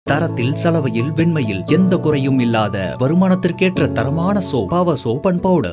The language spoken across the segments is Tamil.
தரத்தில் சலவையில் வெண்மையில் எந்த குறையும் இல்லாத வருமானத்திற்கேற்ற தரமான so power soap and powder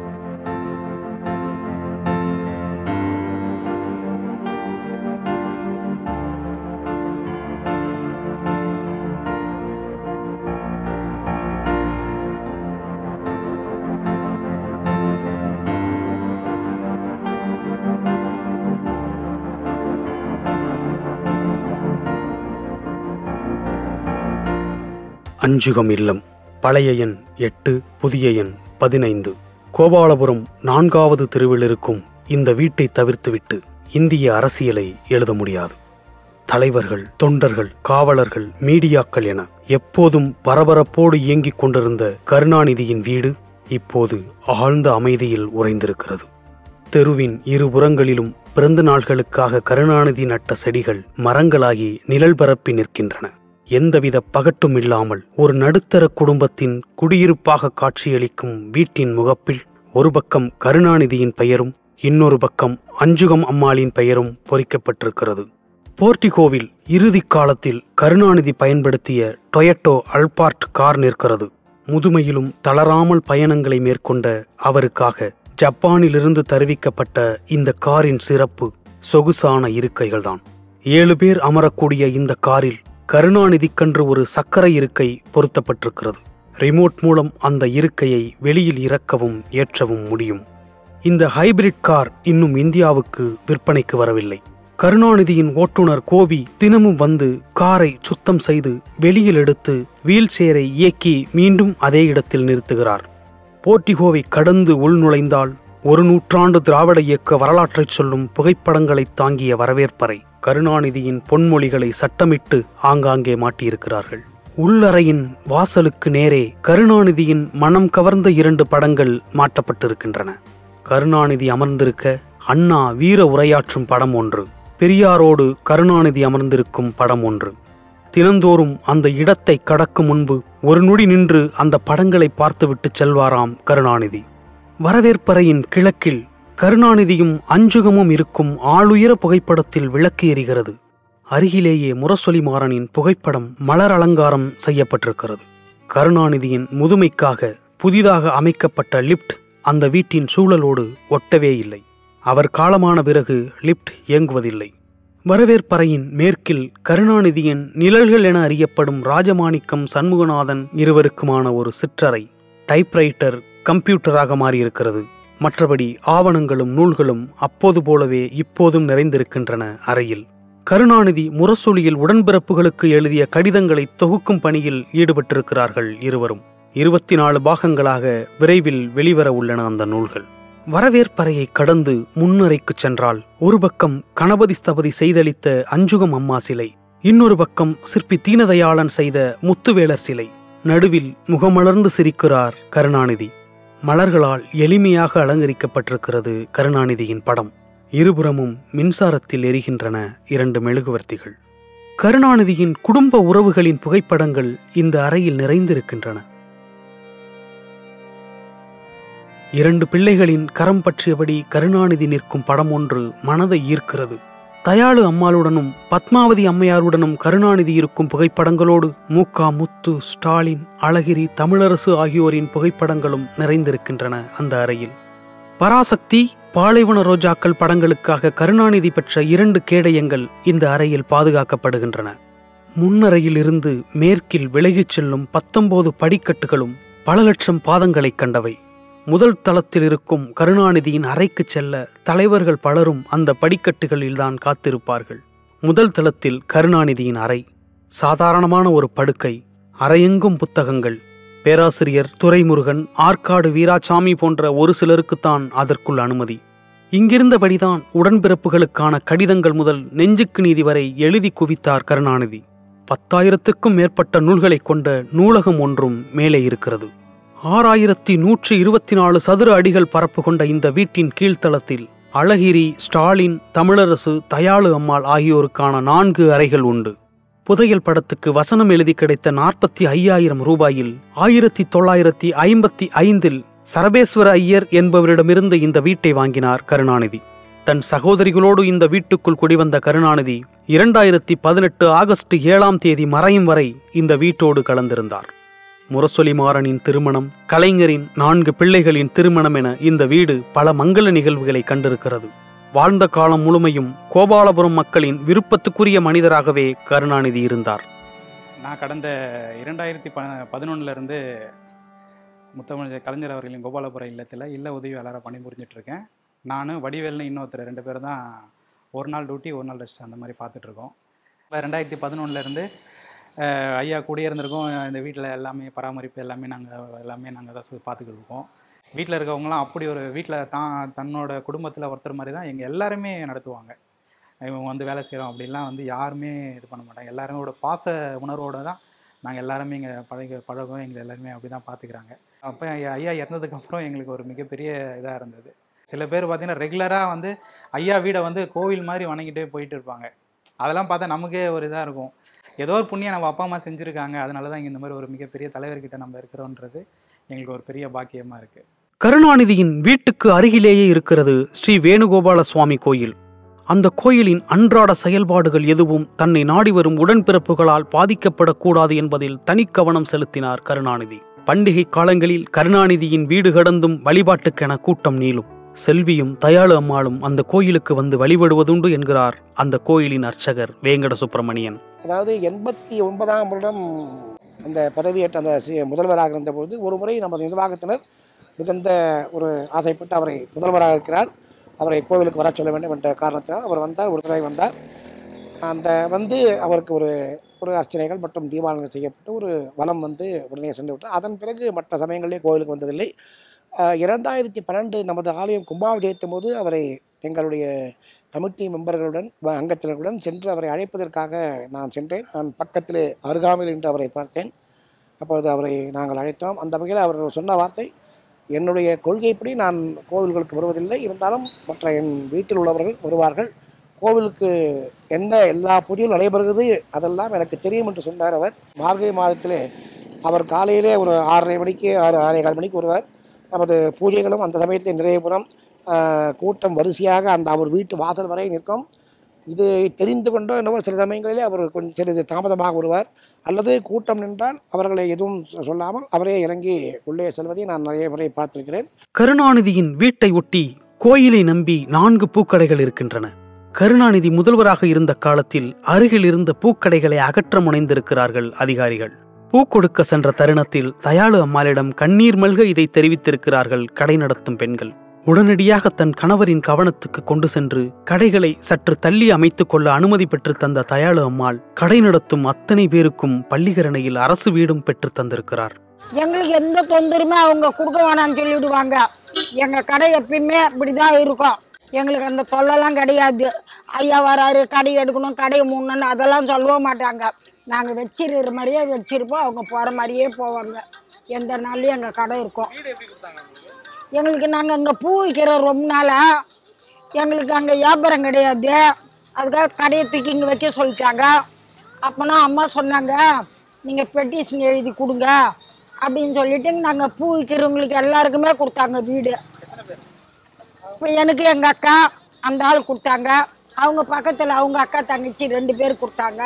Anjugam இல்லம் பழைய எண் எட்டு புதிய எண் பதினைந்து கோபாலபுரம் நான்காவது தெருவில் இருக்கும் இந்த வீட்டை தவிர்த்துவிட்டு இந்திய அரசியலை எழுத முடியாது தலைவர்கள் தொண்டர்கள் காவலர்கள் மீடியாக்கள் என எப்போதும் பரபரப்போடு இயங்கிக் கொண்டிருந்த கருணாநிதியின் வீடு இப்போது ஆழ்ந்த அமைதியில் உறைந்திருக்கிறது தெருவின் இருபுறங்களிலும் பிறந்த நாள்களுக்காக கருணாநிதி நட்ட செடிகள் மரங்களாகி நிழல் பரப்பி நிற்கின்றன எந்தவித பகட்டும் இல்லாமல் ஒரு நடுத்தர குடும்பத்தின் குடியிருப்பாக காட்சியளிக்கும் வீட்டின் முகப்பில் ஒரு பக்கம் கருணாநிதியின் பெயரும் இன்னொரு பக்கம் அஞ்சுகம் அம்மாளின் பெயரும் பொறிக்கப்பட்டிருக்கிறது போர்டிகோவில் இறுதி காலத்தில் கருணாநிதி பயன்படுத்திய டொயட்டோ அல்பார்ட் கார் நிற்கிறது முதுமையிலும் தளராமல் பயணங்களை மேற்கொண்ட அவருக்காக ஜப்பானிலிருந்து தருவிக்கப்பட்ட இந்த காரின் சிறப்பு சொகுசான இருக்கைகள்தான் ஏழு பேர் அமரக்கூடிய இந்த காரில் கருணாநிதிக்கென்று ஒரு சக்கரை இருக்கை பொருத்தப்பட்டிருக்கிறது ரிமோட் மூலம் அந்த இருக்கையை வெளியில் இறக்கவும் ஏற்றவும் முடியும் இந்த ஹைபிரிட் கார் இன்னும் இந்தியாவுக்கு விற்பனைக்கு வரவில்லை கருணாநிதியின் ஓட்டுநர் கோபி தினமும் வந்து காரை சுத்தம் செய்து வெளியில் எடுத்து வீல் சேரை இயக்கி மீண்டும் அதே இடத்தில் நிறுத்துகிறார் போர்டிகோவை கடந்து உள்நுழைந்தால் ஒரு நூற்றாண்டு திராவிட இயக்க வரலாற்றைச் சொல்லும் புகைப்படங்களைத் தாங்கிய வரவேற்பறை கருணாநிதியின் பொன்மொழிகளை சட்டமிட்டு ஆங்காங்கே மாட்டியிருக்கிறார்கள் உள்ளறையின் வாசலுக்கு நேரே கருணாநிதியின் மனம் கவர்ந்த இரண்டு படங்கள் மாட்டப்பட்டிருக்கின்றன கருணாநிதி அமர்ந்திருக்க அண்ணா வீர உரையாற்றும் படம் ஒன்று பெரியாரோடு கருணாநிதி அமர்ந்திருக்கும் படம் ஒன்று தினந்தோறும் அந்த இடத்தை கடக்கும் முன்பு ஒரு நொடி நின்று அந்த படங்களை பார்த்துவிட்டு செல்வாராம் கருணாநிதி வரவேற்பறையின் கிழக்கில் கருணாநிதியும் அஞ்சுகமும் இருக்கும் ஆளுயர புகைப்படத்தில் விளக்கு எரிகிறது அருகிலேயே முரசொலிமாறனின் புகைப்படம் மலர் அலங்காரம் செய்யப்பட்டிருக்கிறது கருணாநிதியின் முதுமைக்காக புதிதாக அமைக்கப்பட்ட லிப்ட் அந்த வீட்டின் சூழலோடு ஒட்டவே இல்லை அவர் காலமான பிறகு லிப்ட் இயங்குவதில்லை வரவேற்பறையின் மேற்கில் கருணாநிதியின் நிழல்கள் என அறியப்படும் ராஜமாணிக்கம் சண்முகநாதன் இருவருக்குமான ஒரு சிற்றறை டைப்ரைட்டர் கம்ப்யூட்டராக மாறியிருக்கிறது மற்றபடி ஆவணங்களும் நூல்களும் அப்போது போலவே இப்போதும் நிறைந்திருக்கின்றன அறையில் கருணாநிதி முரசொலியில் உடன்பிறப்புகளுக்கு எழுதிய கடிதங்களை தொகுக்கும் பணியில் ஈடுபட்டிருக்கிறார்கள் இருவரும் இருபத்தி நாலு பாகங்களாக விரைவில் வெளிவர உள்ளன அந்த நூல்கள் வரவேற்பறையை கடந்து முன்னறைக்குச் சென்றால் ஒரு பக்கம் கணபதி ஸ்தபதி செய்தளித்த அஞ்சுகம் அம்மா சிலை இன்னொரு பக்கம் சிற்பி தீனதயாளன் செய்த முத்துவேலர் சிலை நடுவில் முகமலர்ந்து சிரிக்கிறார் கருணாநிதி மலர்களால் எளிமையாக அலங்கரிக்கப்பட்டிருக்கிறது கருணாநிதியின் படம் இருபுறமும் மின்சாரத்தில் எரிகின்றன இரண்டு மெழுகுவர்த்திகள் கருணாநிதியின் குடும்ப உறவுகளின் புகைப்படங்கள் இந்த அறையில் நிறைந்திருக்கின்றன இரண்டு பிள்ளைகளின் கரம் பற்றியபடி கருணாநிதி நிற்கும் படம் ஒன்று மனதை ஈர்க்கிறது தயாளு அம்மாளுடனும் பத்மாவதி அம்மையாருடனும் கருணாநிதி இருக்கும் புகைப்படங்களோடு மூக்கா முத்து ஸ்டாலின் அழகிரி தமிழரசு ஆகியோரின் புகைப்படங்களும் நிறைந்திருக்கின்றன அந்த அறையில் பராசக்தி பாலைவன ரோஜாக்கள் படங்களுக்காக கருணாநிதி பெற்ற இரண்டு கேடயங்கள் இந்த அறையில் பாதுகாக்கப்படுகின்றன முன்னறையில் இருந்து மேற்கில் விலகிச் செல்லும் பத்தொன்பது படிக்கட்டுகளும் பல லட்சம் பாதங்களைக் கண்டவை முதல் தளத்தில் இருக்கும் கருணாநிதியின் அறைக்கு செல்ல தலைவர்கள் பலரும் அந்த படிக்கட்டுகளில்தான் காத்திருப்பார்கள் முதல் தளத்தில் கருணாநிதியின் அறை சாதாரணமான ஒரு படுக்கை அறையெங்கும் புத்தகங்கள் பேராசிரியர் துரைமுருகன் ஆற்காடு வீராசாமி போன்ற ஒரு சிலருக்குத்தான் அதற்குள் அனுமதி இங்கிருந்தபடிதான் உடன்பிறப்புகளுக்கான கடிதங்கள் முதல் நெஞ்சுக்கு நீதி வரை எழுதி குவித்தார் கருணாநிதி பத்தாயிரத்திற்கும் மேற்பட்ட நூல்களைக் கொண்ட நூலகம் ஒன்றும் மேலே இருக்கிறது ஆறாயிரத்தி நூற்றி இருபத்தி நாலு சதுர அடிகள் பரப்பு கொண்ட இந்த வீட்டின் கீழ்த்தளத்தில் அழகிரி ஸ்டாலின் தமிழரசு தயாளு அம்மாள் ஆகியோருக்கான நான்கு அறைகள் உண்டு புதையல் படத்துக்கு வசனம் எழுதி கிடைத்த நாற்பத்தி ஐயாயிரம் ரூபாயில் ஆயிரத்தி தொள்ளாயிரத்தி ஐம்பத்தி ஐந்தில் சரபேஸ்வர ஐயர் என்பவரிடமிருந்து இந்த வீட்டை வாங்கினார் கருணாநிதி தன் சகோதரிகளோடு இந்த வீட்டுக்குள் குடிவந்த கருணாநிதி இரண்டாயிரத்தி பதினெட்டு ஆகஸ்ட் ஏழாம் தேதி மறையும் வரை இந்த வீட்டோடு கலந்திருந்தார் முரசொலி மாறனின் திருமணம் கலைஞரின் நான்கு பிள்ளைகளின் திருமணம் என இந்த வீடு பல மங்கள நிகழ்வுகளை கண்டிருக்கிறது வாழ்ந்த காலம் முழுமையும் கோபாலபுரம் மக்களின் விருப்பத்துக்குரிய மனிதராகவே கருணாநிதி இருந்தார் நான் கடந்த இரண்டாயிரத்தி ப பதினொன்னுலேருந்து முத்தமிழ் கலைஞர் அவர்களின் கோபாலபுரம் இல்லத்தில் இல்ல உதவியாளராக பணிபுரிஞ்சிட்டு இருக்கேன் நான் வடிவேல்னு இன்னொருத்தர் ரெண்டு பேர் தான் ஒரு நாள் டியூட்டி ஒரு நாள் ரெஸ்ட் அந்த மாதிரி பார்த்துட்ருக்கோம் இப்போ ரெண்டாயிரத்தி பதினொன்னுலேருந்து ஐயா குடியிருந்திருக்கோம் இந்த வீட்டில் எல்லாமே பராமரிப்பு எல்லாமே நாங்கள் எல்லாமே நாங்கள் தான் சொல்லி பார்த்துக்கிட்டு இருக்கோம் வீட்டில் இருக்கவங்களாம் அப்படி ஒரு வீட்டில் தான் தன்னோட குடும்பத்தில் ஒருத்தர் மாதிரி தான் எங்கள் எல்லாருமே நடத்துவாங்க இவங்க வந்து வேலை செய்கிறோம் அப்படிலாம் வந்து யாருமே இது பண்ண மாட்டாங்க எல்லாருமோட பாச உணர்வோடு தான் நாங்கள் எல்லாருமே இங்கே பழக பழகம் எங்களை எல்லாருமே அப்படி தான் பார்த்துக்கிறாங்க அப்போ ஐயா இறந்ததுக்கப்புறம் எங்களுக்கு ஒரு மிகப்பெரிய இதாக இருந்தது சில பேர் பார்த்தீங்கன்னா ரெகுலராக வந்து ஐயா வீடை வந்து கோவில் மாதிரி வணங்கிட்டே போயிட்டு இருப்பாங்க அதெல்லாம் பார்த்தா நமக்கே ஒரு இதாக இருக்கும் ஏதோ ஒரு புண்ணியம் நம்ம அப்பா அம்மா செஞ்சுருக்காங்க அதனால தான் இங்கே இந்த மாதிரி ஒரு மிகப்பெரிய தலைவர்கிட்ட நம்ம இருக்கிறோன்றது எங்களுக்கு ஒரு பெரிய பாக்கியமாக இருக்குது கருணாநிதியின் வீட்டுக்கு அருகிலேயே இருக்கிறது ஸ்ரீ வேணுகோபால சுவாமி கோயில் அந்த கோயிலின் அன்றாட செயல்பாடுகள் எதுவும் தன்னை நாடி வரும் உடன்பிறப்புகளால் பாதிக்கப்படக்கூடாது என்பதில் தனிக்கவனம் செலுத்தினார் கருணாநிதி பண்டிகை காலங்களில் கருணாநிதியின் வீடு கடந்தும் வழிபாட்டுக்கென கூட்டம் நீளும் செல்வியும் தயாளு அம்மாளும் அந்த கோயிலுக்கு வந்து வழிபடுவதுண்டு என்கிறார் அந்த கோயிலின் அர்ச்சகர் வேங்கட சுப்பிரமணியன் அதாவது எண்பத்தி ஒன்பதாம் வருடம் அந்த பதவியேற்ற அந்த சி- முதல்வராக இருந்தபொழுது ஒரு முறை நமது நிர்வாகத்தினர் மிகுந்த ஒரு ஆசைப்பட்டு அவரை முதல்வராக இருக்கிறார் அவரை கோவிலுக்கு வர சொல்ல வேண்டும் என்ற காரணத்தினால் அவர் வந்தார் ஒரு தடவை வந்தார் அந்த வந்து அவருக்கு ஒரு ஒரு அர்ச்சனைகள் மற்றும் தீபாவளிகள் செய்யப்பட்டு ஒரு வலம் வந்து உடனே சென்று விட்டார் அதன் பிறகு மற்ற சமயங்களிலே கோவிலுக்கு வந்ததில்லை அஹ், இரண்டாயிரத்தி பன்னெண்டு நமது ஆலயம் கும்பாபிஷேகத்தின் போது அவரை எங்களுடைய கமிட்டி மெம்பர்களுடன் வ- அங்கத்தினர்களுடன் சென்று அவரை அழைப்பதற்காக நான் சென்றேன் நான் பக்கத்திலே அருகாமையில் என்று அவரை பார்த்தேன் அப்பொழுது அவரை நாங்கள் அழைத்தோம் அந்த வகையில் அவர் சொன்ன வார்த்தை என்னுடைய கொள்கைப்படி நான் கோவில்களுக்கு வருவதில்லை இருந்தாலும் மற்ற என் வீட்டில் உள்ளவர்கள் வருவார்கள் கோவிலுக்கு எந்த எல்லா பூஜையும் நடைபெறுகிறது அதெல்லாம் எனக்கு தெரியும் என்று சொன்னார் அவர் மார்கழி மாதத்திலே அவர் காலையிலே ஒரு ஆறரை மணிக்கு ஆறு ஆறே கால் மணிக்கு வருவார் நமது பூஜைகளும் அந்த சமயத்தில் நிறைவுபுறம் கூட்டம் வரிசையாக அந்த அவர் வீட்டு வாசல் வரை நிற்கும் இது தெரிந்து கொண்டோ என்னவோ சில சமயங்களிலே அவர் கொஞ்சம் சிறிது தாமதமாக வருவார் அல்லது கூட்டம் நின்றால் அவர்களை எதுவும் சொ- சொல்லாமல் அவரே இறங்கி உள்ளே செல்வதை நான் நிறைய முறை பார்த்திருக்கிறேன் கருணாநிதியின் வீட்டை ஒட்டி கோயிலை நம்பி நான்கு பூக்கடைகள் இருக்கின்றன கருணாநிதி முதல்வராக இருந்த காலத்தில் அருகில் இருந்த பூக்கடைகளை அகற்ற முனைந்திருக்கிறார்கள் அதிகாரிகள் பூ கொடுக்க சென்ற தருணத்தில் தயாளு அம்மாளிடம் கண்ணீர் மல்க இதை தெரிவித்திருக்கிறார்கள் கடை நடத்தும் பெண்கள் உடனடியாக தன் கணவரின் கவனத்துக்கு கொண்டு சென்று கடைகளை சற்று தள்ளி அமைத்துக் கொள்ள அனுமதி பெற்று தந்த தயாளு அம்மாள் கடை நடத்தும் அத்தனை பேருக்கும் பள்ளிக்கரணையில் அரசு வீடும் பெற்று தந்திருக்கிறார் எங்களுக்கு எந்த தொந்தரவுமே அவங்க கொடுக்க வேணாம்னு சொல்லிடுவாங்க எங்க கடை எப்பயுமே இப்படிதான் இருக்கும் எங்களுக்கு அந்த தொல்லைலாம் கிடையாது ஐயா வராரு கடை எடுக்கணும் கடையை மூடணும் அதெல்லாம் சொல்லவே மாட்டாங்க நாங்கள் வச்சிருக்கிற மாதிரியே வச்சிருப்போம் அவங்க போகிற மாதிரியே போவாங்க எந்த நாள்லையும் எங்கள் கடை இருக்கும் எங்களுக்கு நாங்கள் இங்கே பூ விற்கிற ரொம்ப நாளாக எங்களுக்கு அங்கே வியாபாரம் கிடையாது அதுக்காக கடையை தூக்கி இங்கே வைக்க சொல்லிட்டாங்க அப்போனா அம்மா சொன்னாங்க நீங்கள் பெட்டிஷன் எழுதி கொடுங்க அப்படின்னு சொல்லிட்டு நாங்கள் பூ விற்கிறவங்களுக்கு எல்லாருக்குமே கொடுத்தாங்க வீடு இப்போ எனக்கு எங்கள் அக்கா அந்த ஆள் கொடுத்தாங்க அவங்க பக்கத்தில் அவங்க அக்கா தங்கச்சி ரெண்டு பேர் கொடுத்தாங்க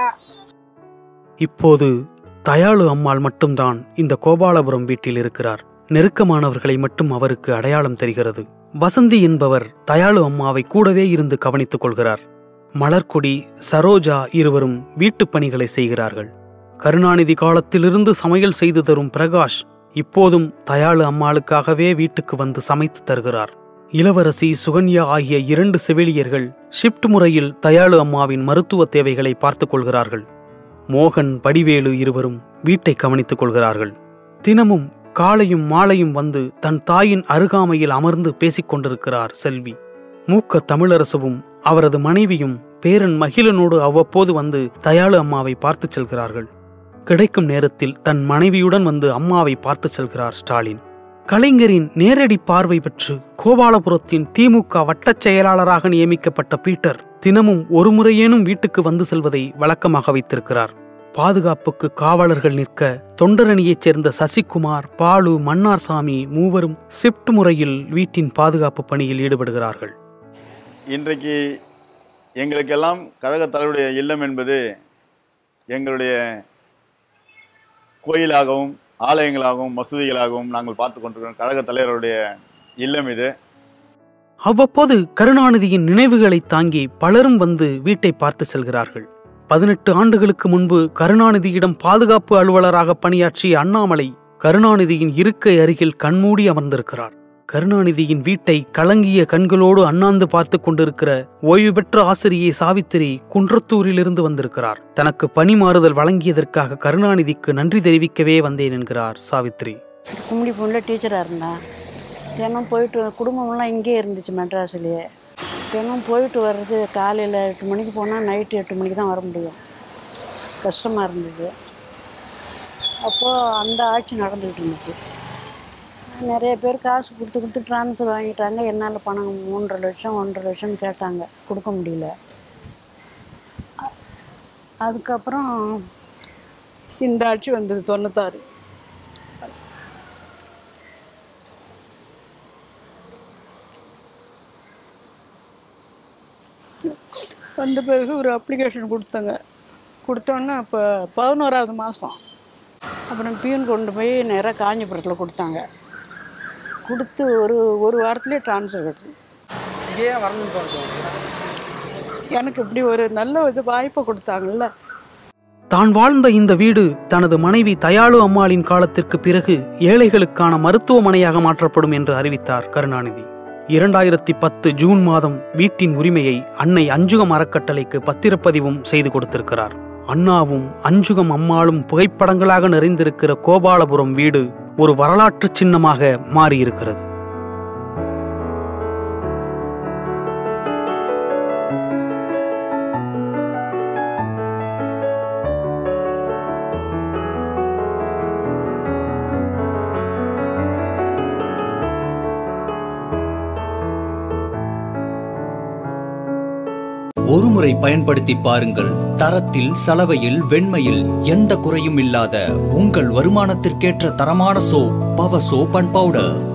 இப்போது தயாளு அம்மாள் மட்டும்தான் இந்த கோபாலபுரம் வீட்டில் இருக்கிறார் நெருக்கமானவர்களை மட்டும் அவருக்கு அடையாளம் தெரிகிறது வசந்தி என்பவர் தயாளு அம்மாவை கூடவே இருந்து கவனித்துக் கொள்கிறார் மலர்கொடி சரோஜா இருவரும் வீட்டுப் பணிகளை செய்கிறார்கள் கருணாநிதி காலத்திலிருந்து சமையல் செய்து தரும் பிரகாஷ் இப்போதும் தயாளு அம்மாளுக்காகவே வீட்டுக்கு வந்து சமைத்து தருகிறார் இளவரசி சுகன்யா ஆகிய இரண்டு செவிலியர்கள் ஷிப்ட் முறையில் தயாளு அம்மாவின் மருத்துவ தேவைகளை பார்த்துக் கொள்கிறார்கள் மோகன் வடிவேலு இருவரும் வீட்டை கவனித்துக் கொள்கிறார்கள் தினமும் காலையும் மாலையும் வந்து தன் தாயின் அருகாமையில் அமர்ந்து பேசிக் கொண்டிருக்கிறார் செல்வி மூக்க தமிழரசுவும் அவரது மனைவியும் பேரன் மகிழனோடு அவ்வப்போது வந்து தயாளு அம்மாவை பார்த்துச் செல்கிறார்கள் கிடைக்கும் நேரத்தில் தன் மனைவியுடன் வந்து அம்மாவை பார்த்துச் செல்கிறார் ஸ்டாலின் கலைஞரின் நேரடி பார்வை பெற்று கோபாலபுரத்தின் திமுக வட்டச் செயலாளராக நியமிக்கப்பட்ட பீட்டர் தினமும் ஒரு முறையேனும் வீட்டுக்கு வந்து செல்வதை வழக்கமாக வைத்திருக்கிறார் பாதுகாப்புக்கு காவலர்கள் நிற்க தொண்டரணியைச் சேர்ந்த சசிகுமார் பாலு மன்னார்சாமி மூவரும் ஷிப்ட் முறையில் வீட்டின் பாதுகாப்பு பணியில் ஈடுபடுகிறார்கள் இன்றைக்கு எங்களுக்கெல்லாம் கழகத் தலைவருடைய இல்லம் என்பது எங்களுடைய கோயிலாகவும் ஆலயங்களாகவும் மசூதிகளாகவும் நாங்கள் பார்த்து கொண்டிருக்கிறோம் கழகத் தலைவருடைய இல்லம் இது அவ்வப்போது கருணாநிதியின் நினைவுகளை தாங்கி பலரும் வந்து வீட்டை பார்த்து செல்கிறார்கள் பதினெட்டு ஆண்டுகளுக்கு முன்பு கருணாநிதியிடம் பாதுகாப்பு அலுவலராக பணியாற்றிய அண்ணாமலை கருணாநிதியின் இருக்கை அருகில் கண்மூடி அமர்ந்திருக்கிறார் கருணாநிதியின் வீட்டை கலங்கிய கண்களோடு அண்ணாந்து பார்த்து கொண்டிருக்கிற ஓய்வு பெற்ற ஆசிரியை சாவித்திரி குன்றத்தூரிலிருந்து வந்திருக்கிறார் தனக்கு பணி மாறுதல் வழங்கியதற்காக கருணாநிதிக்கு நன்றி தெரிவிக்கவே வந்தேன் என்கிறார் சாவித்திரி கும்மிடி பொண்ணில் டீச்சராக இருந்தேன் தினம் போயிட்டு குடும்பமெல்லாம் இங்கே இருந்துச்சு மெட்ராஸ்லேயே தினம் போயிட்டு வர்றது காலையில் எட்டு மணிக்கு போனால் நைட்டு எட்டு மணிக்கு தான் வர முடியும் கஷ்டமாக இருந்தது அப்போது அந்த ஆட்சி நடந்துக்கிட்டு இருந்துச்சு நிறைய பேர் காசு கொடுத்து கொடுத்து ட்ரான்ஸ்ஃபர் வாங்கிட்டாங்க என்னால் பணம் மூன்றரை லட்சம் ஒன்றரை லட்சம் கேட்டாங்க கொடுக்க முடியல அ- அதுக்கப்புறம் இந்த ஆட்சி வந்தது தொண்ணூத்தாறு வந்த பிறகு ஒரு அப்ளிகேஷன் கொடுத்தாங்க கொடுத்தோன்னே அப்போ பதினோராவது மாதம் அப்புறம் பியூன் கொண்டு போய் நேராக காஞ்சிபுரத்தில் கொடுத்தாங்க கொடுத்து ஒரு ஒரு வாரத்துலேயே ட்ரான்ஸ்ஃபர் கிடைச்சது எனக்கு இப்படி ஒரு நல்ல இது வாய்ப்பை கொடுத்தாங்கல்ல தான் வாழ்ந்த இந்த வீடு தனது மனைவி தயாளு அம்மாளின் காலத்திற்கு பிறகு ஏழைகளுக்கான மருத்துவமனையாக மாற்றப்படும் என்று அறிவித்தார் கருணாநிதி இரண்டாயிரத்தி பத்து ஜூன் மாதம் வீட்டின் உரிமையை அன்னை அஞ்சுகம் அறக்கட்டளைக்கு பத்திரப்பதிவும் செய்து கொடுத்திருக்கிறார் அண்ணாவும் அஞ்சுகம் அம்மாளும் புகைப்படங்களாக நிறைந்திருக்கிற கோபாலபுரம் வீடு ஒரு வரலாற்று சின்னமாக மாறியிருக்கிறது ஒருமுறை பயன்படுத்தி பாருங்கள் தரத்தில் சலவையில் வெண்மையில் எந்த குறையும் இல்லாத உங்கள் வருமானத்திற்கேற்ற தரமான சோப் பவ சோப் அண்ட் பவுடர்